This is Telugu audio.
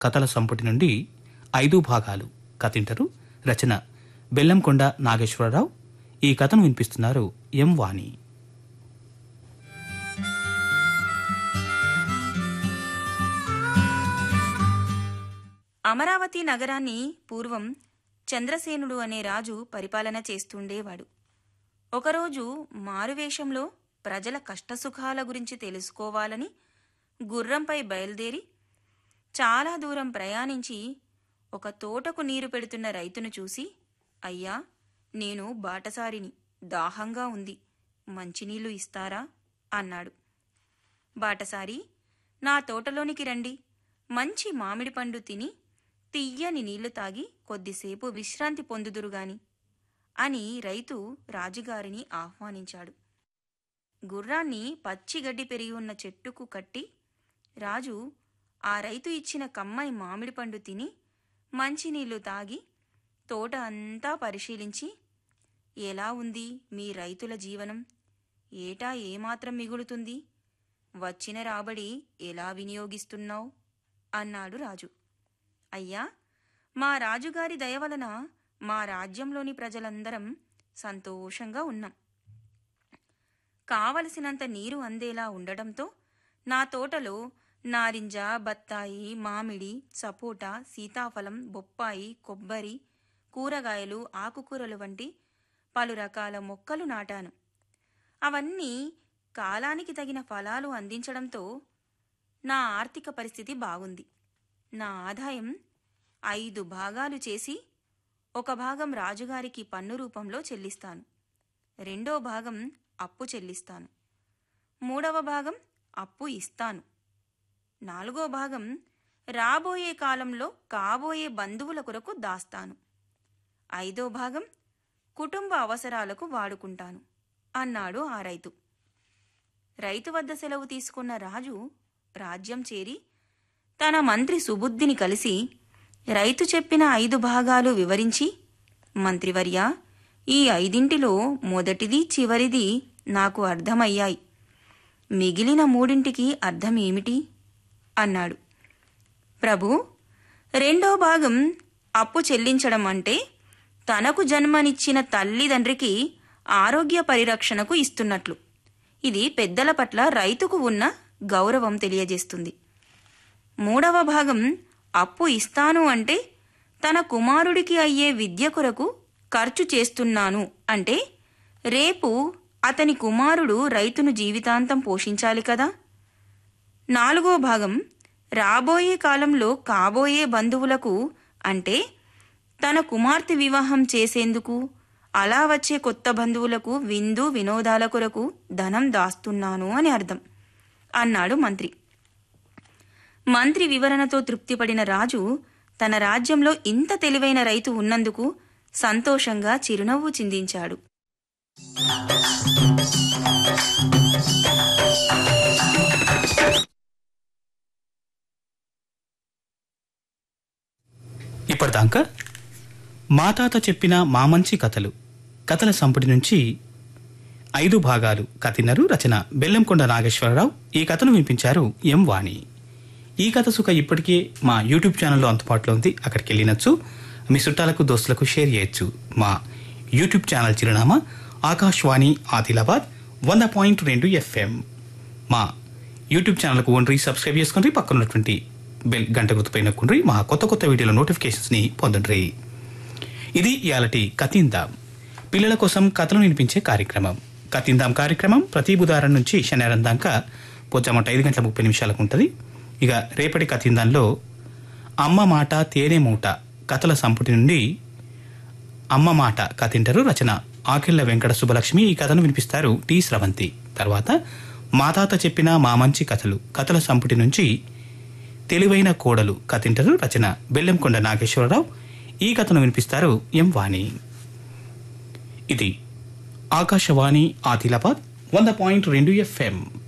కథల సంపుటి నుండి ఐదు భాగాలు కథింటరు రచన బెల్లంకొండ నాగేశ్వరరావు ఈ కథను వినిపిస్తున్నారు ఎం వాణి అమరావతి నగరాన్ని పూర్వం చంద్రసేనుడు అనే రాజు పరిపాలన చేస్తుండేవాడు ఒకరోజు మారువేషంలో ప్రజల కష్టసుఖాల గురించి తెలుసుకోవాలని గుర్రంపై బయలుదేరి చాలా దూరం ప్రయాణించి ఒక తోటకు నీరు పెడుతున్న రైతును చూసి అయ్యా నేను బాటసారిని దాహంగా ఉంది మంచినీళ్లు ఇస్తారా అన్నాడు బాటసారి నా తోటలోనికి రండి మంచి మామిడి పండు తిని తియ్యని నీళ్లు తాగి కొద్దిసేపు విశ్రాంతి పొందుదురుగాని అని రైతు రాజుగారిని ఆహ్వానించాడు గుర్రాన్ని పచ్చిగడ్డి పెరిగి ఉన్న చెట్టుకు కట్టి రాజు ఆ రైతు ఇచ్చిన కమ్మని మామిడి పండు తిని మంచినీళ్లు తాగి తోట అంతా పరిశీలించి ఎలా ఉంది మీ రైతుల జీవనం ఏటా ఏమాత్రం మిగులుతుంది వచ్చిన రాబడి ఎలా వినియోగిస్తున్నావు అన్నాడు రాజు అయ్యా మా రాజుగారి దయ వలన మా రాజ్యంలోని ప్రజలందరం సంతోషంగా ఉన్నాం కావలసినంత నీరు అందేలా ఉండటంతో నా తోటలో నారింజ బత్తాయి మామిడి సపోటా సీతాఫలం బొప్పాయి కొబ్బరి కూరగాయలు ఆకుకూరలు వంటి పలు రకాల మొక్కలు నాటాను అవన్నీ కాలానికి తగిన ఫలాలు అందించడంతో నా ఆర్థిక పరిస్థితి బాగుంది నా ఆదాయం ఐదు భాగాలు చేసి ఒక భాగం రాజుగారికి పన్ను రూపంలో చెల్లిస్తాను రెండో భాగం అప్పు చెల్లిస్తాను మూడవ భాగం అప్పు ఇస్తాను నాలుగో భాగం రాబోయే కాలంలో కాబోయే బంధువుల కొరకు దాస్తాను ఐదో భాగం కుటుంబ అవసరాలకు వాడుకుంటాను అన్నాడు ఆ రైతు రైతు వద్ద సెలవు తీసుకున్న రాజు రాజ్యం చేరి తన మంత్రి సుబుద్ధిని కలిసి రైతు చెప్పిన ఐదు భాగాలు వివరించి మంత్రివర్య ఈ ఐదింటిలో మొదటిది చివరిది నాకు అర్థమయ్యాయి మిగిలిన మూడింటికి అర్థం ఏమిటి అన్నాడు ప్రభు రెండో భాగం అప్పు చెల్లించడం అంటే తనకు జన్మనిచ్చిన తల్లిదండ్రికి ఆరోగ్య పరిరక్షణకు ఇస్తున్నట్లు ఇది పెద్దల పట్ల రైతుకు ఉన్న గౌరవం తెలియజేస్తుంది మూడవ భాగం అప్పు ఇస్తాను అంటే తన కుమారుడికి అయ్యే విద్య కొరకు ఖర్చు చేస్తున్నాను అంటే రేపు అతని కుమారుడు రైతును జీవితాంతం పోషించాలి కదా నాలుగో భాగం రాబోయే కాలంలో కాబోయే బంధువులకు అంటే తన కుమార్తె వివాహం చేసేందుకు అలా వచ్చే కొత్త బంధువులకు విందు వినోదాల కొరకు ధనం దాస్తున్నాను అని అర్థం అన్నాడు మంత్రి మంత్రి వివరణతో తృప్తిపడిన రాజు తన రాజ్యంలో ఇంత తెలివైన రైతు ఉన్నందుకు సంతోషంగా చిరునవ్వు చిందించాడు ఇప్పటిదాకా మా తాత చెప్పిన మా మంచి కథలు కథల సంపుటి నుంచి ఐదు భాగాలు కథినరు రచన బెల్లంకొండ నాగేశ్వరరావు ఈ కథను వినిపించారు ఎం వాణి ఈ కథ సుఖ ఇప్పటికే మా యూట్యూబ్ ఛానల్లో అందుబాటులో ఉంది అక్కడికి వెళ్ళినచ్చు మీ చుట్టాలకు దోస్తులకు షేర్ చేయొచ్చు మా యూట్యూబ్ ఛానల్ చిరునామా ఆకాశవాణి ఆదిలాబాద్ వంద పాయింట్ రెండు ఎఫ్ఎం మా యూట్యూబ్ ఛానల్కు వండ్రి సబ్స్క్రైబ్ చేసుకుని పక్కన ఉన్నటువంటి బెల్ గంట గుర్తుపై నొక్కుండ్రి మా కొత్త కొత్త వీడియోల నోటిఫికేషన్స్ని పొందండి ఇది ఇయాలటి కతిందాం పిల్లల కోసం కథలు వినిపించే కార్యక్రమం కతిందాం కార్యక్రమం ప్రతి బుధవారం నుంచి శనివారం దాకా పొద్దుమట ఐదు గంటల ముప్పై నిమిషాలకు ఉంటుంది ఇక రేపటి కతిందాంలో అమ్మ మాట తేనె మూట కథల సంపుటి నుండి అమ్మ మాట కథింటారు రచన ఆకిళ్ల వెంకట సుబ్బలక్ష్మి ఈ కథను వినిపిస్తారు టి స్రవంతి తర్వాత మా తాత చెప్పిన మా మంచి కథలు కథల సంపుటి నుంచి తెలివైన కోడలు కథింటారు రచన బెల్లంకొండ నాగేశ్వరరావు ఈ కథను వినిపిస్తారు ఎం వాణి ఇది ఆకాశవాణి ఆదిలాబాద్ వంద పాయింట్ రెండు ఎఫ్ఎం